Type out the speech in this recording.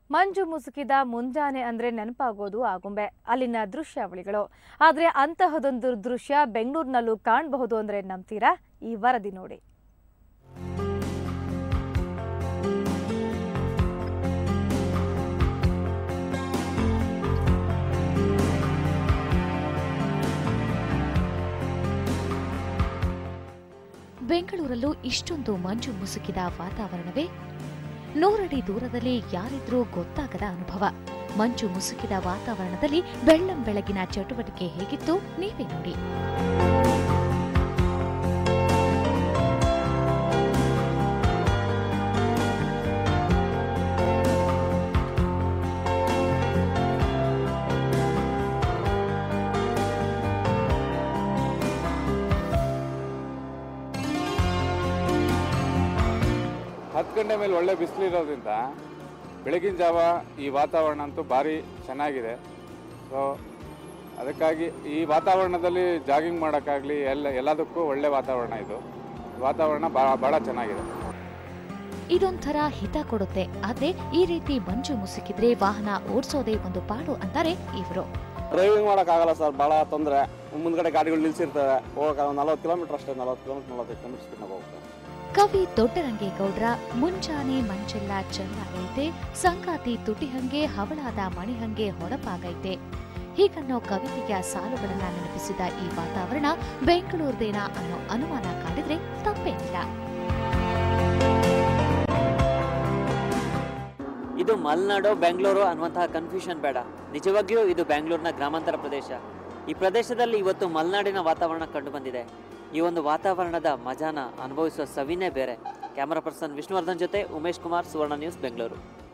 ಮಂಜು ಮುಸುಕಿದ ಮುಂಜಾನೆ ಅಂದ್ರೆ ನೆನಪಾಗೋದು ಆಗುಂಬೆ ಅಲ್ಲಿನ ದೃಶ್ಯಾವಳಿಗಳು ಆದ್ರೆ ಅಂತಹದೊಂದು ದೃಶ್ಯ ಬೆಂಗಳೂರಿನಲ್ಲೂ ಕಾಣಬಹುದು ಅಂದ್ರೆ ನಂಬ್ತೀರಾ ಈ ವರದಿ ನೋಡಿ ಬೆಂಗಳೂರಲ್ಲೂ ಇಷ್ಟೊಂದು ಮಂಜು ಮುಸುಕಿದ ವಾತಾವರಣವೇ ನೂರಡಿ ದೂರದಲ್ಲಿ ಯಾರಿದ್ರೂ ಗೊತ್ತಾಗದ ಅನುಭವ ಮಂಜು ಮುಸುಕಿದ ವಾತಾವರಣದಲ್ಲಿ ಬೆಳ್ಳಂ ಬೆಳಗಿನ ಚಟುವಟಿಕೆ ಹೇಗಿತ್ತು ನೀವೇ ನೋಡಿ ಹತ್ತು ಗಂಟೆ ಮೇಲೆ ಒಳ್ಳೆ ಬಿಸಿಲಿರೋದ್ರಿಂದ ಬೆಳಗಿನ ಜಾವ ಈ ವಾತಾವರಣ ಅಂತೂ ಭಾರಿ ಚೆನ್ನಾಗಿದೆ ಸೊ ಅದಕ್ಕಾಗಿ ಈ ವಾತಾವರಣದಲ್ಲಿ ಜಾಗಿಂಗ್ ಮಾಡೋಕ್ಕಾಗಲಿ ಎಲ್ಲ ಎಲ್ಲದಕ್ಕೂ ಒಳ್ಳೆ ವಾತಾವರಣ ಇದು ವಾತಾವರಣ ಭಾಳ ಭಾಳ ಚೆನ್ನಾಗಿದೆ ಇದೊಂಥರ ಹಿತ ಕೊಡುತ್ತೆ ಆದ್ರೆ ಈ ರೀತಿ ಮಂಜು ಮುಸುಕಿದ್ರೆ ವಾಹನ ಓಡಿಸೋದೇ ಒಂದು ಪಾಡು ಅಂತಾರೆ ಇವರು ಡ್ರೈವಿಂಗ್ ಮಾಡೋಕ್ಕಾಗಲ್ಲ ಸರ್ ಭಾಳ ತೊಂದರೆ ಮುಂದ್ಗಡೆ ಗಾಡಿಗಳು ನಿಲ್ಸಿರ್ತವೆ ಹೋಗಕ್ಕೆ ಒಂದು ನಲ್ವತ್ತು ಕಿಲೋಮೀಟರ್ ಅಷ್ಟೇ ನಲ್ವತ್ತು ಕಿಲೋಮೀಟರ್ ನಲ್ವತ್ತೈದು ಕಿಲೋಮೀಟರ್ ಸ್ಪೀಡ್ನಾಗ ಹೋಗ್ತಾರೆ ಕವಿ ದೊಡ್ಡರಂಗೇಗೌಡ್ರ ಮುಂಜಾನೆ ಮಂಚೆಲ್ಲ ಚೆನ್ನಾಗೈತೆ ಸಂಗಾತಿ ತುಟಿಹಂಗೆ ಹವಳಾದ ಮಣಿಹಂಗೆ ಹೊಳಪಾಗೈತೆ ಹೀಗನ್ನೋ ಕವಿತೆಯ ಸಾಲುಗಳನ್ನ ನೆನಪಿಸಿದ ಈ ವಾತಾವರಣ ಬೆಂಗಳೂರದೇನಾ ಅನ್ನೋ ಅನುಮಾನ ಕಾಡಿದ್ರೆ ತಪ್ಪೇನಿಲ್ಲ ಇದು ಮಲೆನಾಡು ಬೆಂಗಳೂರು ಅನ್ನುವಂತಹ ಕನ್ಫ್ಯೂಷನ್ ಬೇಡ ನಿಜವಾಗಿಯೂ ಇದು ಬೆಂಗಳೂರಿನ ಗ್ರಾಮಾಂತರ ಪ್ರದೇಶ ಈ ಪ್ರದೇಶದಲ್ಲಿ ಇವತ್ತು ಮಲೆನಾಡಿನ ವಾತಾವರಣ ಕಂಡು ಬಂದಿದೆ ಈ ಒಂದು ವಾತಾವರಣದ ಮಜಾನ ಅನುಭವಿಸುವ ಸವಿನೇ ಬೇರೆ ಕ್ಯಾಮರಾ ಪರ್ಸನ್ ವಿಷ್ಣುವರ್ಧನ್ ಜೊತೆ ಉಮೇಶ್ ಕುಮಾರ್ ಸುವರ್ಣ ನ್ಯೂಸ್ ಬೆಂಗಳೂರು